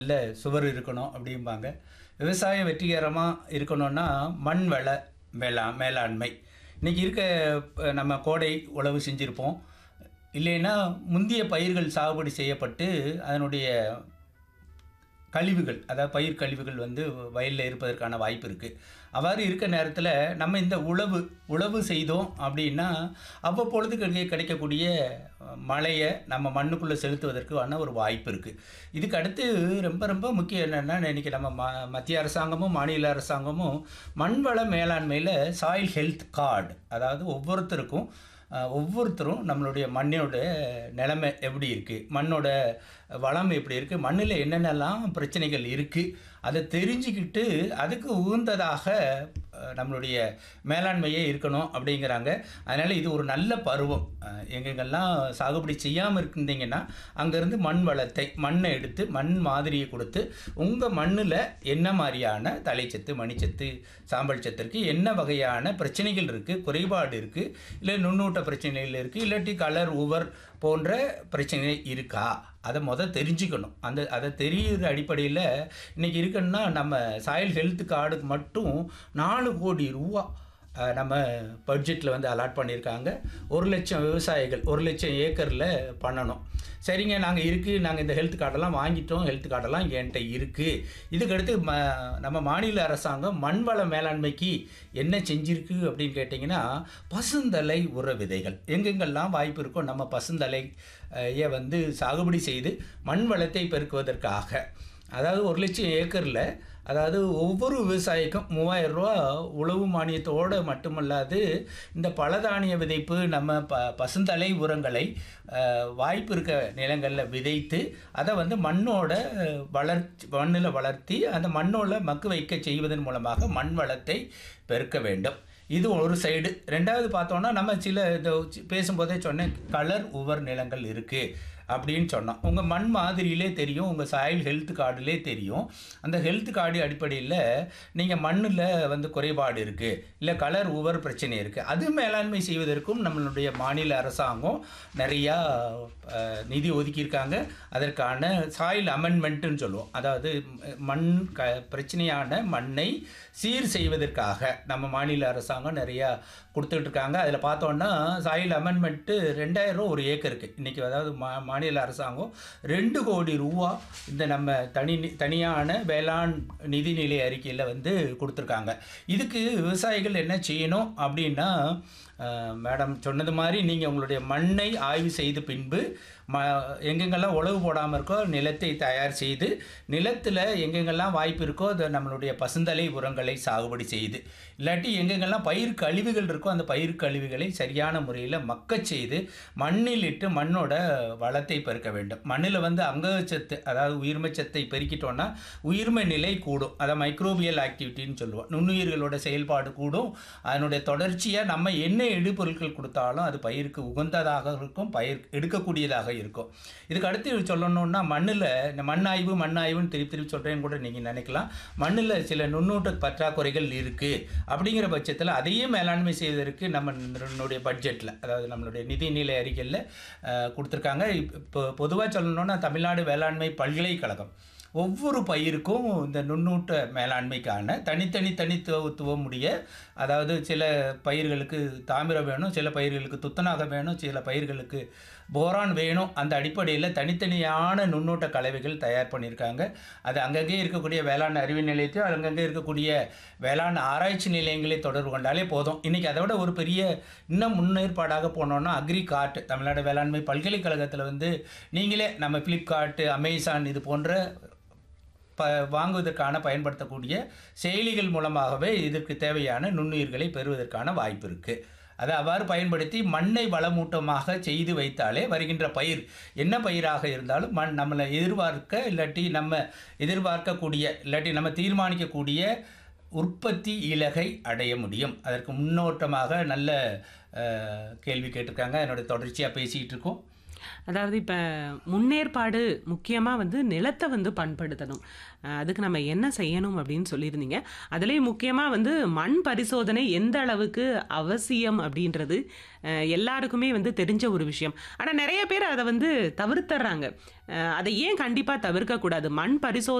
நல்ல சுவர் இருக்கணும் அப்படிம்பாங்க விவசாயம் வெற்றிகரமாக இருக்கணும்னா மண் வள மேலா மேலாண்மை இன்றைக்கி இருக்க அஹ், நம்ம கோடை உழவு செஞ்சுருப்போம் இல்லைன்னா முந்திய பயிர்கள் சாகுபடி செய்யப்பட்டு அதனுடைய கழிவுகள் அதாவது பயிர் கழிவுகள் வந்து வயலில் இருப்பதற்கான வாய்ப்பு இருக்குது அவ்வாறு இருக்க நேரத்தில் நம்ம இந்த உழவு உழவு செய்தோம் அப்படின்னா அவ்வப்பொழுது கிடைக்க கிடைக்கக்கூடிய அஹ், மழையை நம்ம மண்ணுக்குள்ளே செலுத்துவதற்கான ஒரு வாய்ப்பு இருக்குது இதுக்கு அடுத்து ரொம்ப ரொம்ப முக்கியம் என்னென்னா இன்றைக்கி நம்ம ம மத்திய அரசாங்கமும் மாநில அரசாங்கமும் மண்வள மேலாண்மையில் சாயில் ஹெல்த் கார்டு அதாவது ஒவ்வொருத்தருக்கும் அஹ், ஒவ்வொருத்தரும் நம்மளுடைய மண்ணோட நிலைமை எப்படி இருக்குது மண்ணோட வளம் எப்படி இருக்குது மண்ணில் என்னென்னலாம் பிரச்சனைகள் இருக்குது அதை தெரிஞ்சுக்கிட்டு அதுக்கு உகந்ததாக அஹ், நம்மளுடைய மேலாண்மையே இருக்கணும் அப்படிங்கிறாங்க அதனால் இது ஒரு நல்ல பருவம் அஹ், எங்கெங்கெல்லாம் சாகுபடி செய்யாமல் இருந்தீங்கன்னா அங்கேருந்து மண் வளத்தை மண்ணை எடுத்து மண் மாதிரியை கொடுத்து உங்கள் மண்ணில் என்ன மாதிரியான தலைச்சத்து மணிச்சத்து சாம்பல் சத்து இருக்குது என்ன வகையான பிரச்சனைகள் இருக்குது குறைபாடு இருக்குது இல்லை நுண்ணூட்ட பிரச்சனைகள் இருக்குது இல்லாட்டி கலர் உவர் போன்ற பிரச்சனை இருக்கா அதை மொதல் தெரிஞ்சுக்கணும் அந்த அதை தெரிகிற அடிப்படையில் இன்றைக்கி இருக்குன்னா நம்ம சாயில் ஹெல்த் கார்டுக்கு மட்டும் நாலு கோடி ரூபா அஹ், நம்ம பட்ஜெட்டில் வந்து அலாட் பண்ணியிருக்காங்க ஒரு லட்சம் விவசாயிகள் ஒரு லட்சம் ஏக்கரில் பண்ணணும் சரிங்க நாங்கள் இருக்குது நாங்கள் இந்த ஹெல்த் கார்டெல்லாம் வாங்கிட்டோம் ஹெல்த் கார்டெல்லாம் என்கிட்ட இருக்குது இதுக்கடுத்து ம நம்ம மாநில அரசாங்கம் மண்வள மேலாண்மைக்கு என்ன செஞ்சிருக்கு அப்படின்னு கேட்டிங்கன்னா பசுந்தலை உர விதைகள் எங்கெங்கெல்லாம் வாய்ப்பு இருக்கோ நம்ம பசுந்தலை அஹ், ய வந்து சாகுபடி செய்து மண் வளத்தை பெருக்குவதற்காக அதாவது ஒரு லட்சம் ஏக்கரில் அதாவது ஒவ்வொரு விவசாயிக்கும் மூவாயிரம் ரூபா உழவு மானியத்தோடு மட்டுமல்லாது இந்த பலதானிய விதைப்பு நம்ம ப பசுந்தலை உரங்களை அஹ், வாய்ப்பு இருக்க நிலங்களில் விதைத்து அதை வந்து மண்ணோட வளர்ச்சி மண்ணில் வளர்த்தி அந்த மண்ணோட மக்கு வைக்க செய்வதன் மூலமாக மண் வளத்தை பெருக்க வேண்டும் இது ஒரு சைடு ரெண்டாவது பார்த்தோன்னா நம்ம சில இந்த சி- பேசும்போதே சொன்னேன் கலர் உவர் நிலங்கள் இருக்குது அப்படின்னு சொன்னோம் உங்கள் மண் மாதிரியிலே தெரியும் உங்கள் சாயில் ஹெல்த் கார்டுலே தெரியும் அந்த ஹெல்த் கார்டு அடிப்படையில் நீங்கள் மண்ணில் வந்து குறைபாடு இருக்குது இல்லை கலர் உவர் பிரச்சனை இருக்குது அது மேலாண்மை செய்வதற்கும் நம்மளுடைய மாநில அரசாங்கம் நிறையா அஹ், நிதி ஒதுக்கியிருக்காங்க அதற்கான சாயில் அமெண்ட்மெண்ட்டுன்னு சொல்லுவோம் அதாவது ம- மண் க பிரச்சனையான மண்ணை சீர் செய்வதற்காக நம்ம மாநில அரசாங்கம் நிறையா கொடுத்துட்டு இருக்காங்க அதில் பார்த்தோன்னா சாயில் அமெண்ட்மெண்ட்டு ரெண்டாயிரம் ரூபா ஒரு ஏக்கருக்கு இன்றைக்கி அதாவது மா மாநில அரசாங்கம் ரெண்டு கோடி ரூபா இந்த நம்ம தனி தனியான வேளாண் நிதிநிலை அறிக்கையில் வந்து கொடுத்துருக்காங்க இதுக்கு விவசாயிகள் என்ன செய்யணும் அப்படின்னா அஹ், மேடம் சொன்னது மாதிரி நீங்கள் உங்களுடைய மண்ணை ஆய்வு செய்த பின்பு ம எங்கெங்கெல்லாம் உழவு போடாமல் இருக்கோ நிலத்தை தயார் செய்து நிலத்தில் எங்கெங்கெல்லாம் வாய்ப்பு இருக்கோ அதை நம்மளுடைய பசுந்தலை உரங்களை சாகுபடி செய்து இல்லாட்டி எங்கெங்கெல்லாம் பயிர் கழிவுகள் இருக்கோ அந்த பயிர் கழிவுகளை சரியான முறையில் மக்கச் செய்து மண்ணில் இட்டு மண்ணோட வளத்தை பெருக்க வேண்டும் மண்ணில் வந்து அங்கச்சத்து அதாவது உயிர்மைச்சத்தை பெருக்கிட்டோன்னா உயிர்மை நிலை கூடும் அதை மைக்ரோபியல் ஆக்டிவிட்டின்னு சொல்லுவோம் நுண்ணுயிர்களோட செயல்பாடு கூடும் அதனுடைய தொடர்ச்சியாக நம்ம என்ன இடுபொருட்கள் கொடுத்தாலும் அது பயிருக்கு உகந்ததாக இருக்கும் பயிர் எடுக்கக்கூடியதாக இருக்கும் இதுக்கு அடுத்து சொல்லணும்னா மண்ணில் இந்த மண் ஆய்வு மண் ஆய்வுன்னு திருப்பி திருப்பி சொல்கிறேன்னு கூட நீங்கள் நினைக்கலாம் மண்ணில் சில நுண்ணூட்ட பற்றாக்குறைகள் இருக்குது அப்படிங்கிற பட்சத்தில் அதையும் மேலாண்மை செய்வதற்கு நம்ம நம்மளுடைய பட்ஜெட்டில் அதாவது நம்மளுடைய நிதிநிலை அறிக்கையில் கொடுத்துருக்காங்க இப்போ பொதுவாக சொல்லணும்னா தமிழ்நாடு வேளாண்மை பல்கலைக்கழகம் ஒவ்வொரு பயிருக்கும் இந்த நுண்ணூட்ட மேலாண்மைக்கான தனித்தனி தனித்துவத்துவம் உடைய அதாவது சில பயிர்களுக்கு தாமிரம் வேணும் சில பயிர்களுக்கு துத்தநாகம் வேணும் சில பயிர்களுக்கு போரான் வேணும் அந்த அடிப்படையில் தனித்தனியான நுண்ணூட்ட கலவைகள் தயார் பண்ணியிருக்காங்க அது அங்கங்கே இருக்கக்கூடிய வேளாண் அறிவு நிலையத்தையும் அங்கங்கே இருக்கக்கூடிய வேளாண் ஆராய்ச்சி நிலையங்களை தொடர்பு கொண்டாலே போதும் இன்றைக்கி அதை விட ஒரு பெரிய இன்னும் முன்னேற்பாடாக போனோம்னா அக்ரி கார்ட் தமிழ்நாடு வேளாண்மை பல்கலைக்கழகத்தில் வந்து நீங்களே நம்ம ஃப்ளிப்கார்ட்டு அமேசான் இது போன்ற ப வாங்குவதற்கான பயன்படுத்தக்கூடிய செயலிகள் மூலமாகவே இதற்கு தேவையான நுண்ணுயிர்களை பெறுவதற்கான வாய்ப்பு இருக்குது அதை அவ்வாறு பயன்படுத்தி மண்ணை வளமூட்டமாக செய்து வைத்தாலே வருகின்ற பயிர் என்ன பயிராக இருந்தாலும் மண் நம்மளை எதிர்பார்க்க இல்லாட்டி நம்ம எதிர்பார்க்கக்கூடிய இல்லாட்டி நம்ம தீர்மானிக்கக்கூடிய உற்பத்தி இலகை அடைய முடியும் அதற்கு முன்னோட்டமாக நல்ல அஹ், கேள்வி கேட்டிருக்காங்க என்னோட தொடர்ச்சியாக பேசிகிட்டு இருக்கோம் அதாவது இப்ப முன்னேற்பாடு முக்கியமா வந்து நிலத்த வந்து பண்படுத்தணும். அ அதுக்கு நம்ம என்ன செய்யணும் அப்படின்னு சொல்லியிருந்தீங்க. அதுலயும் முக்கியமா வந்து மண் பரிசோதனை எந்த அளவுக்கு அவசியம் அப்படின்றது அ எல்லாருக்குமே வந்து தெரிஞ்ச ஒரு விஷயம். ஆனா நெறைய பேர் அத வந்து தவிர்த்தர்றாங்க. அ அத ஏன் கண்டிப்பா தவிர்க்கக்கூடாது? மண் பரிசோ